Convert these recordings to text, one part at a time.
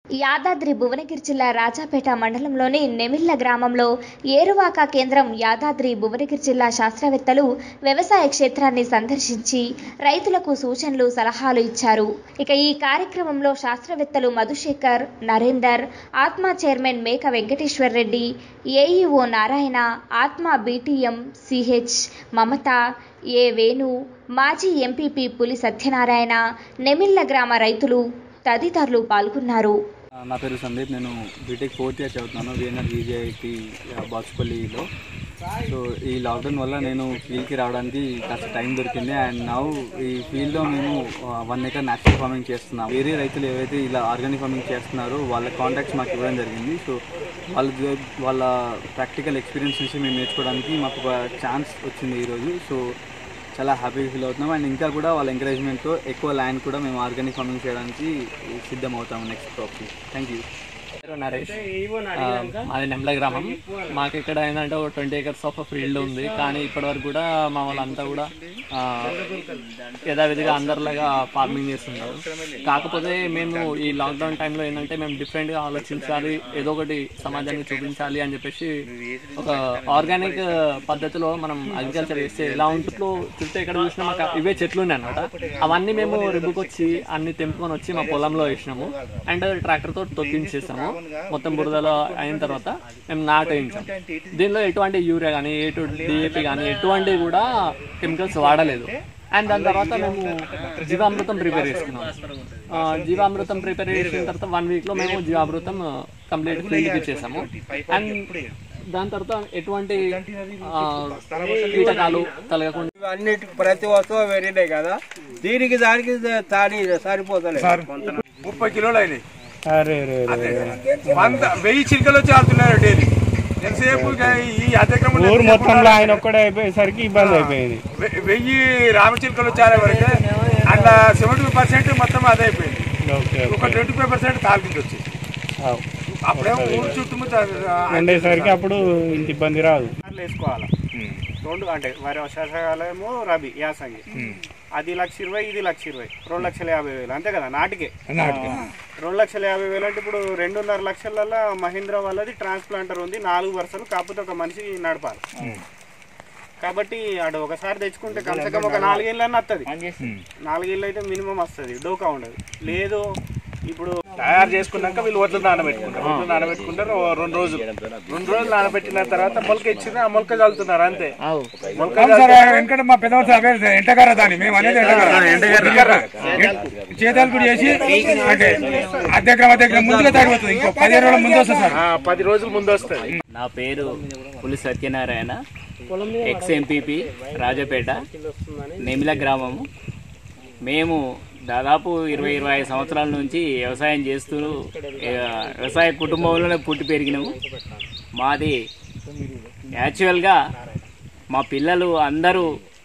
యాదాద్రి భువనగిరి జిల్లా రాజాపేట మండలంలోని నెమిళ్ల గ్రామంలో ఏరువాక కేంద్రం యాదాద్రి భువనగిరి జిల్లా శాస్త్రవేత్తలు వ్యవసాయ క్షేత్రాన్ని సందర్శించి రైతులకు సూచనలు సలహాలు ఇచ్చారు ఇక ఈ కార్యక్రమంలో శాస్త్రవేత్తలు మధుశేఖర్ నరేందర్ ఆత్మ చైర్మన్ మేక Venkateshwar Reddy AEO Narayana ATMA BTM CH Mamata A Venu మాజీ ఎంపీపీ పులి సత్యనారాయణ నెమిళ్ల గ్రామ రైతులు తదితరులు పాల్గొన్నారు నా పేరు సందీప్ నేను బీటెక్ ఫోర్త్ ఇయర్ చదువుతున్నాను విఎన్ఆర్ విజేఐటి బాక్స్పల్లిలో సో ఈ లాక్డౌన్ వల్ల నేను ఫీల్డ్కి రావడానికి కాస్త టైం దొరికింది అండ్ నౌ ఈ ఫీల్డ్లో మేము వన్ ఎకర్ న్యాచురల్ ఫార్మింగ్ చేస్తున్నాం వేరే రైతులు ఏవైతే ఇలా ఆర్గానిక్ ఫార్మింగ్ చేస్తున్నారో వాళ్ళ కాంటాక్ట్స్ మాకు ఇవ్వడం జరిగింది సో వాళ్ళ ద్వ- వాళ్ళ ప్రాక్టికల్ ఎక్స్పీరియన్స్ నుంచి మేము నేర్చుకోవడానికి మాకు ఒక ఛాన్స్ వచ్చింది ఈరోజు సో చాలా హ్యాపీగా ఫీల్ అవుతున్నాం అండ్ ఇంకా కూడా వాళ్ళ ఎంకరేజ్మెంట్తో ఎక్కువ ల్యాండ్ కూడా మేము ఆర్గానిక్ ఫార్మింగ్ చేయడానికి సిద్ధం అవుతాము నెక్స్ట్ క్రాప్కి థ్యాంక్ యూ పేరు నరేష్ ఆ, మాది నెమ్ల గ్రామం మాకు ఇక్కడ ఏంటంటే ఒక ట్వంటీ ఏకర్స్ ఆఫ్ ఫీల్డ్ ఉంది కానీ ఇప్పటివరకు కూడా మా వాళ్ళంతా కూడా ఆ, యథావిధిగా అందరిలాగా ఫార్మింగ్ చేస్తున్నారు కాకపోతే మేము ఈ లాక్డౌన్ టైంలో ఏంటంటే మేము డిఫరెంట్గా ఆలోచించాలి ఏదో ఒకటి సమాజానికి చూపించాలి అని చెప్పేసి ఒక ఆర్గానిక్ పద్ధతిలో మనం అగ్రికల్చర్ చేస్తే ఎలా ఉంటుందో చుట్టూ ఎక్కడ చూసినా మాకు ఇవే చెట్లు ఉన్నాయి అనమాట అవన్నీ మేము రిబ్బుకొచ్చి అన్ని తెంపుకొని వచ్చి మా పొలంలో వేసినాము అండ్ ట్రాక్టర్ తో తొక్కించేసాము మొత్తం బురదలో అయిన తర్వాత మేము నాటు వేయించాం దీనిలో ఎటువంటి యూరియా కానీ ఎటు డిఏపి కానీ ఎటువంటి కూడా కెమికల్స్ వాడలేదు అండ్ దాని తర్వాత మేము జీవామృతం ప్రిపేర్ చేసుకున్నాం ఆ, జీవామృతం ప్రిపేర్ చేసిన తర్వాత వన్ వీక్ లో మేము జీవామృతం కంప్లీట్ ఫీల్డ్కి ఇచ్చేసాము అండ్ దాని తర్వాత ఎటువంటి ఆ, కీటకాలు తలగకుండా అన్నిటి ప్రతి వస్తువు వెరినే కదా దీనికి దానికి తాడి సరిపోతలేదు ముప్పై కిలోలు అయినాయి అరే రే రే. వంద వెయ్యి చిలుకలు వచ్చి ఆడుతున్నారు డైలీ ఎంతసేపు ఇక ఈ అధిక్రమం ఊరు మొత్తంలో ఆయన ఒక్కడే అయిపోయేసరికి ఇబ్బంది అయిపోయింది వెయ్యి రామచిలుకలు వచ్చారు వరకు అట్లా సెవెంటీ పర్సెంట్ మొత్తం అదే అయిపోయింది ఓకే ఒక ట్వంటీ ఫైవ్ పర్సెంట్ కాల్కింది వచ్చి అప్పుడేమో ఊరు చుట్టుముట్టు ఉండేసరికి అప్పుడు ఇంత ఇబ్బంది రాదు వేసుకోవాలి రెండు అంటే వరి వర్షాకాలమో రబీ యాసంగి అది లక్ష ఇరవై ఇది లక్ష ఇరవై రెండు లక్షల యాభై వేలు అంతే కదా నాటికే రెండు లక్షల యాభై వేలు అంటే ఇప్పుడు రెండున్నర లక్షలలో మహీంద్రా వాళ్ళది ట్రాన్స్ప్లాంటర్ ఉంది నాలుగు వరుసలు కాకపోతే ఒక మనిషి నడపాలి కాబట్టి అటు ఒకసారి తెచ్చుకుంటే కనీసం ఒక నాలుగేళ్ళని వస్తుంది నాలుగేళ్ళు అయితే మినిమం వస్తుంది డోకా ఉండదు లేదు ఇప్పుడు తయారు చేసుకున్నాక వీళ్ళు వడ్లు నానబెట్టుకుంటారు వడ్లు నానబెట్టుకుంటారు ఓ రెండు రోజులు రెండు రోజులు నానబెట్టిన తర్వాత మొలక ఇచ్చింది ఆ మొలక చల్లుతున్నారు అంతే మొలక వెనకట మా పెద్దవాళ్ళు అదే ఎంటగార దాన్ని మేము అనేది ఎంటగార చేతాలు కూడా చేసి అంటే అద్దెగ్రం అద్దెగ్రం ముందుగా తగ్గిపోతుంది ఇంకో పదిహేను రోజుల ముందు వస్తుంది సార్ ఆ, పది రోజుల ముందు వస్తుంది నా పేరు పులి సత్యనారాయణ ఎక్స్ ఎంపీపీ రాజపేట నెమిల గ్రామము మేము దాదాపు ఇరవై ఇరవై ఐదు సంవత్సరాల నుంచి వ్యవసాయం చేస్తూ ఏ, వ్యవసాయ కుటుంబంలోనే పుట్టి పెరిగినాము మాది యాక్చువల్గా మా పిల్లలు అందరూ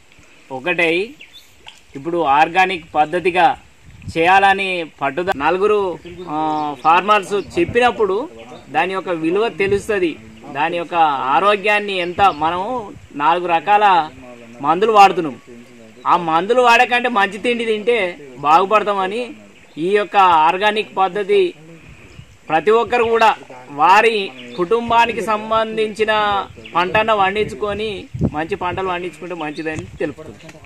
ఒకటై ఇప్పుడు ఆర్గానిక్ పద్ధతిగా చేయాలని పట్టుదల నలుగురు ఆ, ఫార్మర్స్ చెప్పినప్పుడు దాని యొక్క విలువ తెలుస్తుంది దాని యొక్క ఆరోగ్యాన్ని ఎంత మనం నాలుగు రకాల మందులు వాడుతున్నాం ఆ మందులు వాడకంటే మంచి తిండి తింటే బాగుపడతామని ఈ యొక్క ఆర్గానిక్ పద్ధతి ప్రతి ఒక్కరు కూడా వారి కుటుంబానికి సంబంధించిన పంటను పండించుకొని మంచి పంటలు పండించుకుంటే మంచిదని తెలుపుతుంది